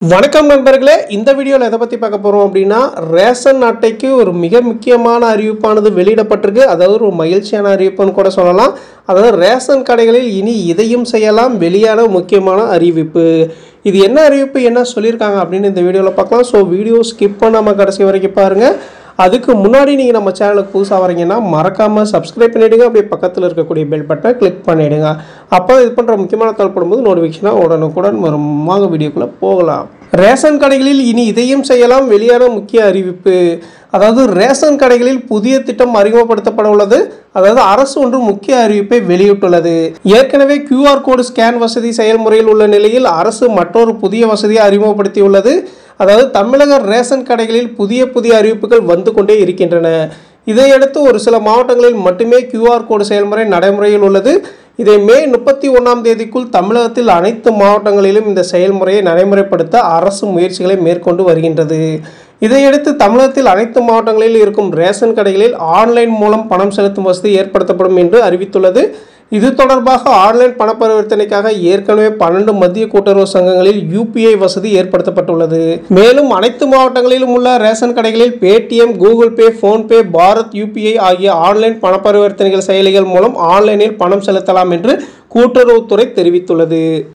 வணக்கம் நண்பர்களே இந்த வீடியோவில் எதை பற்றி பார்க்க போகிறோம் அப்படின்னா ரேஷன் அட்டைக்கு ஒரு மிக முக்கியமான அறிவிப்பானது வெளியிடப்பட்டிருக்கு அதாவது ஒரு மகிழ்ச்சியான அறிவிப்புன்னு கூட சொல்லலாம் அதாவது ரேஷன் கடைகளில் இனி இதையும் செய்யலாம் வெளியான முக்கியமான அறிவிப்பு இது என்ன அறிவிப்பு என்ன சொல்லியிருக்காங்க அப்படின்னு இந்த வீடியோவில் பார்க்கலாம் ஸோ வீடியோ ஸ்கிப் பண்ணாமல் கடைசி வரைக்கும் பாருங்கள் அதுக்கு முன்னாடி நீங்கள் நம்ம சேனலுக்கு புதுசாக வரீங்கன்னா மறக்காமல் சப்ஸ்கிரைப் பண்ணிவிடுங்க அப்படியே பக்கத்தில் இருக்கக்கூடிய பெல் பட்டனை கிளிக் பண்ணிவிடுங்க அப்போ இது பண்ணுற முக்கியமான தகவல் போடும்போது நோட்டிஃபிகேஷனாக உடனுக்குடன் வரும் வாங்க வீடியோக்குள்ளே போகலாம் ரேஷன் கடைகளில் இனி இதையும் செய்யலாம் வெளியான முக்கிய அறிவிப்பு அதாவது ரேஷன் கடைகளில் புதிய திட்டம் அறிமுகப்படுத்தப்பட உள்ளது அதாவது அரசு ஒன்று முக்கிய அறிவிப்பை வெளியிட்டுள்ளது ஏற்கனவே QR கோடு ஸ்கேன் வசதி செயல்முறையில் உள்ள நிலையில் அரசு மற்றொரு புதிய வசதியை அறிமுகப்படுத்தியுள்ளது அதாவது தமிழக ரேஷன் கடைகளில் புதிய புதிய அறிவிப்புகள் வந்து கொண்டே இருக்கின்றன இதையடுத்து ஒரு சில மாவட்டங்களில் மட்டுமே QR கோடு செயல்முறை நடைமுறையில் உள்ளது இதை மே முப்பத்தி ஒன்றாம் தேதிக்குள் தமிழகத்தில் அனைத்து மாவட்டங்களிலும் இந்த செயல்முறையை நடைமுறைப்படுத்த அரசு முயற்சிகளை மேற்கொண்டு வருகின்றது இதையடுத்து தமிழகத்தில் அனைத்து மாவட்டங்களில் இருக்கும் ரேஷன் கடைகளில் ஆன்லைன் மூலம் பணம் செலுத்தும் வசதி ஏற்படுத்தப்படும் என்று அறிவித்துள்ளது இது தொடர்பாக ஆன்லைன் பண பரிவர்த்தனைக்காக ஏற்கனவே பன்னெண்டு மத்திய கூட்டுறவு சங்கங்களில் யூபிஐ வசதி ஏற்படுத்தப்பட்டுள்ளது மேலும் அனைத்து மாவட்டங்களிலும் உள்ள ரேஷன் கடைகளில் Paytm Google Pay PhonePe Bharat UPI ஆகிய ஆன்லைன் பண பரிவர்த்தனைகள் செயலிகள் மூலம் ஆன்லைனில் பணம் செலுத்தலாம் என்று கூட்டுறவுத்துறை தெரிவித்துள்ளது